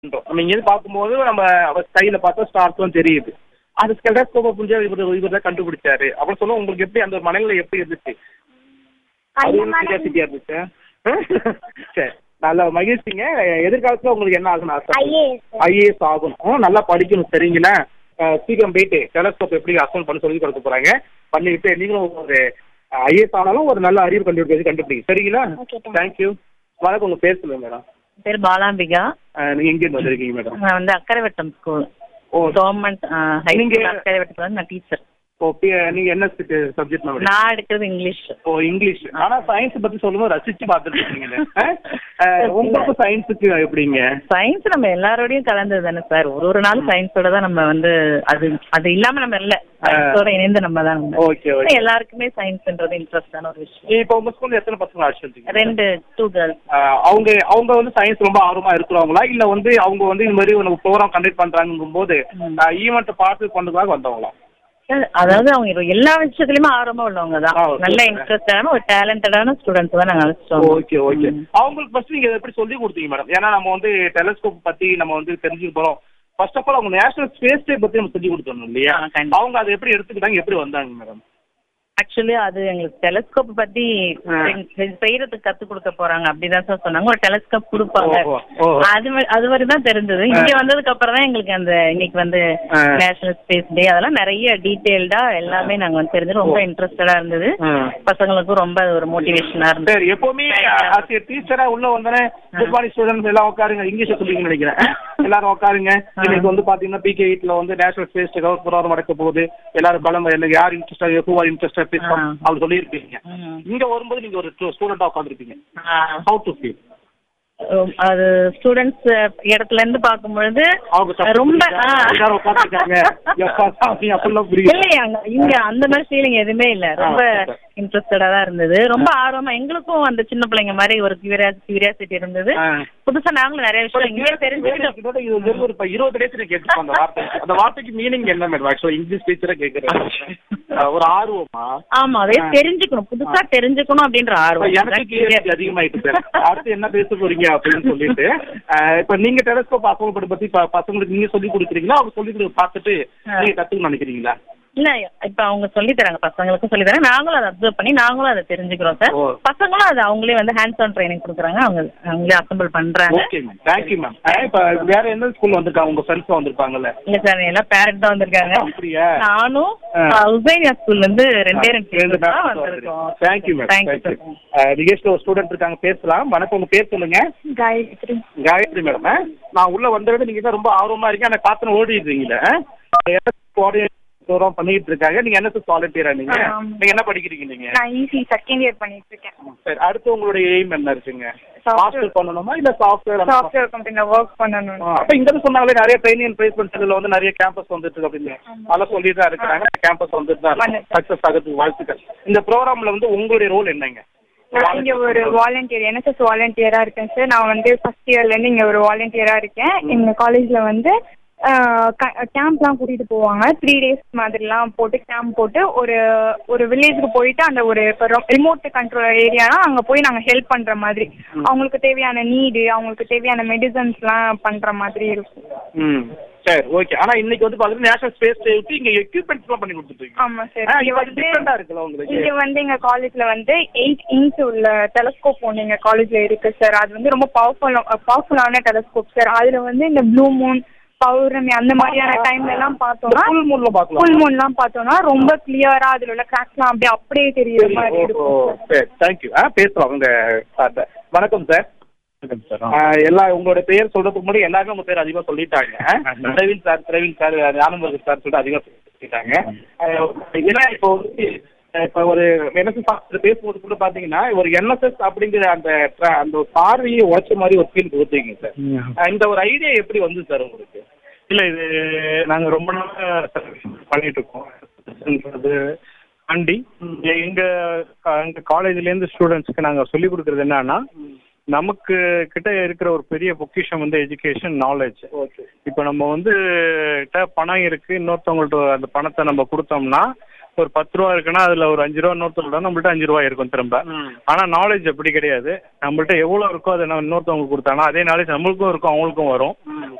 நம்ம இங்கேருந்து பார்க்கும்போது நம்ம கையில பார்த்தா ஸ்டார்ஸ்லாம் தெரியுது அது ஸ்கெலஸ்கோப்பை புரிஞ்சா இவர் இவர் தான் கண்டுபிடிச்சாரு அப்படின்னு சொல்ல உங்களுக்கு எப்படி அந்த ஒரு மனநிலை எப்படி இருந்துச்சு அது அந்த மாதிரி கியூரியாசிட்டியா இருந்துச்சு சரி நல்ல மகிழ்ச்சிங்க எதிர்காலத்துல உங்களுக்கு என்ன ஆகணும் ஆசை ஐஏஎஸ் ஐஏஎஸ் ஆகணும் நல்லா படிக்கணும் சரிங்களா அஹ் சீக்கிரம் போயிட்டு டெலஸ்கோப் எப்படி அசன் பண்ண சொல்லி கொடுக்க போறாங்க பண்ணிட்டு நீங்களும் ஒரு ஐஏஎஸ் ஆனாலும் ஒரு நல்ல அறிவு கண்டுபிடிக்கிறது கண்டுபிடிங்க சரிங்களா Okay, thank you. தேங்க்யூ வணக்கம் உங்க பேர் சொல்லுங்க மேடம் பேர் பாலாம்பிகா நீங்க எங்க இருந்து வந்திருக்கீங்க மேடம் நான் வந்து அக்கரைவட்டம் ஸ்கூல் ஓ கவர்மெண்ட் ஹை நீங்க- ஸ்கூல் அக்கரைவட்டத்தில் வந்து நான் டீச்சர் ஓ பி- நீங்க என்ன சப்ஜெக்ட் மேம் நான் எடுக்கிறது இங்கிலீஷ் ஓ இங்கிலீஷ் ஆனா சயின்ஸ் பத்தி சொல்லும்போது ரசிச்சு பார்த்துருக்கீங்களே உங்களுக்கு சயின்ஸுக்கு எப்படிங்க சயின்ஸ் நம்ம எல்லாரோடையும் கலந்தது தானே சார் ஒரு ஒரு நாள் சயின்ஸோட தான் நம்ம வந்து அது அது இல்லாம நம்ம இல்ல சயின்ஸோட இணைந்து நம்ம தான் நம்ம ஓகே ஓகே எல்லாருக்குமே சயின்ஸ்ன்றது இன்ட்ரெஸ்டான ஒரு விஷயம் இப்போ உங்க ஸ்கூல்ல எத்தனை பசங்க அடிச்சிருக்கீங்க ரெண்டு டூ கேர்ள்ஸ் அவங்க அவங்க வந்து சயின்ஸ் ரொம்ப ஆர்வமா இருக்கிறவங்களா இல்ல வந்து அவங்க வந்து இந்த மாதிரி ஒரு ப்ரோக்ராம் கண்டக்ட் பண்றாங்கும் போது ஈவெண்ட் பார்த்து பண்ணதுக்காக வந்தவங்களா அதாவது அவங்க எல்லா விஷயத்துலயுமே ஆர்வமா உள்ளவங்க தான் ஆ, okay. நல்ல இன்ட்ரெஸ்டான ஒரு டேலண்டடான ஸ்டூடெண்ட்ஸ் தான் நாங்க அழைச்சிட்டோம் ஓகே ஓகே அவங்களுக்கு ஃபர்ஸ்ட் நீங்க எப்படி சொல்லி கொடுத்தீங்க மேடம் ஏன்னா நம்ம வந்து டெலஸ்கோப் பத்தி நம்ம வந்து தெரிஞ்சுக்க போறோம் ஃபர்ஸ்ட் ஆஃப் ஆல் அவங்க நேஷனல் ஸ்பேஸ் டே பத்தி நம்ம சொல்லி கொடுத்தோம் இல்லையா ஆ, கண்டிப்பா. அவங்க அதை எப்படி எடுத்துக்கிட்டாங்க எப்படி வந்தாங்க மேடம் ஆக்சுவலி அது எங்களுக்கு டெலஸ்கோப் பத்தி ஆ. செ- செய்யறதுக்கு கத்து கொடுக்க போறாங்க அப்படிதான் சார் சொன்னாங்க ஒரு டெலஸ்கோப் கொடுப்பாங்க ஓ, ஓ, ஓ. அது வ- அது வரைக்கும் தான் தெரிஞ்சது இங்க வந்ததுக்கு அப்புறம் தான் எங்களுக்கு அந்த இன்னைக்கு வந்து ஆ. நேஷனல் ஸ்பேஸ் டே அதெல்லாம் நிறைய டீடைல்டா எல்லாமே நாங்க வந்து தெரிஞ்சு ரொம்ப இன்ட்ரெஸ்டடா இருந்தது ஆ. பசங்களுக்கும் ரொம்ப ஒரு மோட்டிவேஷனா இருந்தது சரி எப்பவுமே ஆஸ் டீச்சரா உள்ள வந்தனே குட் மார்னிங் ஸ்டூடெண்ட்ஸ் எல்லாம் உட்காருங்க இங்கிலீஷ் சொல்லிங்கன்னு நினைக்கிறேன் எல்லாரும் உட்காருங்க இன்னைக்கு வந்து பாத்தீங்கன்னா பிகே எயிட்ல வந்து நேஷனல் ஸ்பேஸ் கவர் ப்ரோக்ராம் நடக்க போகுது எல்லாரும் பலம் எனக்கு யார் இன்ட்ரெஸ்டா ஹூ ஆர் இன்ட்ரெஸ்டா ஆ. அப்படி சொல்லியிருப்பீங்க ம். இங்க வரும்போது நீங்க ஒரு ஸ்டூடெண்டா உட்காந்துருப்பீங்க ஆ. ஹவு டு ஃபீல் ரொம்- அது ஸ்டூடெண்ட்ஸ் இடத்துல இருந்து பார்க்கும்பொழுது அவங்க support ரொம்ப பண்ணிருக்காங்க, ஆ. எல்லாரும் உட்காந்துருக்காங்க எப்பா சாமி அப்படிலாம் புரியுது இல்லையா அங்க இங்க அந்த மாதிரி ஃபீலிங் எதுவுமே இல்ல ரொம்ப ஆ, okay. இன்ட்ரெஸ்டடா தான் இருந்தது ரொம்ப ஆர்வமா எங்களுக்கும் அந்த சின்ன பிள்ளைங்க மாதிரி ஒரு கியூரியாசிட்டி இருந்தது ஆ. புதுசா நாங்களும் நிறைய விஷயம் இங்கே தெரிஞ்சுக்கிட்டோம் கிட்டத்தட்ட இது வந்து ஒரு இப்ப இருபது டேஸ் கேட்டுருப்போம் அந்த வார்த்தை அந்த வார்த்தைக்கு மீனிங் என்ன மேடம் ஆக்சுவலா இங்கிலீஷ் டீச்சரா கேக்குறேன் ஒரு ஆர்வமா ஆமா அதே தெரிஞ்சுக்கணும் புதுசா தெரிஞ்சுக்கணும் அப்படின்ற இப்ப ஆர்வம் எனக்கு கிளியாரிட்டி அதிகமாயிட்டு சார் அடுத்து என்ன பேச போறீங்க அப்படின்னு சொல்லிட்டு அஹ், இப்ப நீங்க டெலஸ்கோப் அசோகப்பட பத்தி ப- பசங்களுக்கு நீங்க சொல்லி கொடுக்குறீங்களா அவங்க சொல்லி கொடுக்க பார்த்துட்டு நீங்க கத்துக்கணும்னு நினைக்கிறீங்களா இல்ல இப்ப அவங்க சொல்லி தராங்க பசங்களுக்கும் சொல்லி தராங்க நாங்களும் அதை அப்சர்வ் பண்ணி நாங்களும் அதை தெரிஞ்சுக்கிறோம் சார் ஓ. பசங்களும் அது அவங்களே வந்து ஹேண்ட்ஸ் ஆன் ட்ரைனிங் கொடுக்குறாங்க அவங்க அவங்களே அசம்பிள் பண்றாங்க ஓகே மேம் தேங்க்யூ மேம் இப்ப வேற எந்த ஸ்கூல் வந்திருக்காங்க உங்க ஃப்ரெண்ட்ஸ் வந்திருப்பாங்கல்ல இல்ல சார் எல்லாம் பேரண்ட் தான் வந்திருக்காங்க அப்படியா நானும் ஆ. உசைனியா ஸ்கூல்ல இருந்து ரெண்டே ரெண்டு ரெண்டு teachers தான் வந்திருக்கோம் தேங்க்யூ மேம் தேங்க்யூ தேங்க்யூ நிகழ்ச்சியில் ஒரு ஸ்டூடெண்ட் இருக்காங்க பேசலாம் வணக்கம் உங்க பேர் சொல்லுங்க காயத்ரி காயத்ரி மேடம் நான் உள்ள வந்தது நீங்க தான் ரொம்ப ஆர்வமா இருக்கீங்க எனக்கு பார்த்து ஓடிடுறீங்களே ப்ரோக்ராம் பண்ணிட்டு இருக்காங்க நீங்க என்ன வாலண்டியரா நீங்க ஆமா. நீங்க என்ன படிக்கிறீங்க நீங்க நான் ஈஸி செகண்ட் இயர் பண்ணிட்டு இருக்கேன் சரி அடுத்து உங்களுடைய எய்ம் என்ன இருக்குங்க Software. மாஸ்டர் பண்ணணுமா இல்ல சாஃப்ட்வேர் சாஃப்ட்வேர் கம்பெனில ஒர்க் பண்ணணும் அப்ப இங்க இருந்து சொன்னாங்களே நிறைய ட்ரைனிங் அண்ட் பிளேஸ்மெண்ட் சென்டர்ல வந்து நிறைய கேம்பஸ் வந்துட்டு இருக்கு அப்படின்னு அதெல்லாம் சொல்லிட்டு தான் இருக்கிறாங்க கேம்பஸ் வந்துட்டு தான் வந்துட்டு. சக்சஸ் ஆகிறதுக்கு வாழ்த்துக்கள் இந்த ப்ரோக்ராம்ல வந்து உங்களுடைய ரோல் என்னங்க நான் இங்க ஒரு வாலண்டியர் என்எஸ்எஸ் வாலண்டியரா இருக்கேன் சார் நான் வந்து ஃபர்ஸ்ட் இயர்ல இருந்து இங்க ஒரு வாலண்டியரா இருக்கேன் எங்க காலேஜ்ல வந்து கேம்ப்லாம் கூட்டிட்டு போவாங்க த்ரீ டேஸ் மாதிரிலாம் போட்டு கேம்ப் போட்டு ஒரு ஒரு வில்லேஜுக்கு போயிட்டு அந்த ஒரு இப்போ ரிமோட் கண்ட்ரோல் ஏரியானா அங்க போய் நாங்க ஹெல்ப் பண்ற மாதிரி அவங்களுக்கு தேவையான நீடு அவங்களுக்கு தேவையான மெடிசன்ஸ்லாம் பண்ற மாதிரி இருக்கும் ம் சரி ஓகே ஆனா இன்னைக்கு வந்து பாத்தீங்கன்னா நேஷனல் ஸ்பேஸ் டே விட்டு இங்க எக்யூப்மெண்ட்ஸ் எல்லாம் பண்ணி கொடுத்துருக்கீங்க ஆமா சார் ஆ, இங்க இது வந்து டிஃபரெண்டா இருக்குல்ல உங்களுக்கு இங்க வந்து எங்க காலேஜ்ல வந்து எயிட் இன்ச் உள்ள டெலஸ்கோப் ஒன்று எங்க காலேஜ்ல இருக்கு சார் அது வந்து ரொம்ப பவர்ஃபுல் பவர்ஃபுல்லான டெலஸ்கோப் சார் அதுல வந்து இந்த ப்ளூ மூன் பௌர்ணமி அந்த மாதிரியான டைம்ல எல்லாம் பார்த்தோம்னா ஃபுல் மூன்ல பாக்கலாம் ஃபுல் மூன்லாம் பார்த்தோம்னா ரொம்ப கிளியரா அதுல உள்ள கிராக்ஸ்லாம் அப்படியே அப்படியே தெரியுற மாதிரி ஓ இருக்கும் சரி தேங்க்யூ ஆ பேசலாம் உங்க சார்ட்ட வணக்கம் சார் வணக்கம் சார் ஆ, எல்லா உங்களோட பேர் சொல்றதுக்கு முன்னாடி எல்லாருமே உங்க பேர் அதிகமா சொல்லிட்டாங்க Praveen sir Praveen sir Gnanamurugan sir சொல்லிட்டு அதிகமா சொல்லிட்டாங்க ஆ, ஏன்னா இப்போ வந்து ஆ, இப்போ ஒரு என்எஸ்எஸ் ஆஃபீஸர் பேசும்போது கூட பாத்தீங்கன்னா ஒரு என்எஸ்எஸ் அப்படிங்கிற அந்த tra- அந்த ஒரு பார்வையை உழைச்ச மாதிரி ஒரு ஃபீல் கொடுத்தீங்க சார் ஆ, இந்த ஒரு ஐடியா எப்படி வந்து சார் உங்களுக்கு இல்லை இது நாங்கள் ரொம்ப நாளாக பண்ணிட்டு இருக்கோம் அது ஆண்டி எங்க எங்க காலேஜ்லேருந்து ஸ்டூடெண்ட்ஸ்க்கு நாங்கள் சொல்லிக் கொடுக்குறது என்னன்னா நமக்கு கிட்ட இருக்கிற ஒரு பெரிய பொக்கிஷம் வந்து எஜுகேஷன் நாலேஜ் ஓகே இப்போ நம்ம வந்து கிட்ட பணம் இருக்கு இன்னொருத்தவங்கள்ட்ட அந்த பணத்தை நம்ம கொடுத்தோம்னா ஒரு பத்து ரூபா இருக்குன்னா அதுல ஒரு அஞ்சு ரூபா இன்னொருத்தர் நம்மள்ட்ட அஞ்சு ரூபா இருக்கும் திரும்ப ஆனா நாலேஜ் அப்படி கிடையாது நம்மள்ட்ட எவ்வளவு இருக்கோ அதை நம்ம இன்னொருத்தவங்களுக்கு கொடுத்தானா அதே நாலேஜ் நம்மளுக்கும் இருக்கும் அவங்களுக்கும் வரும்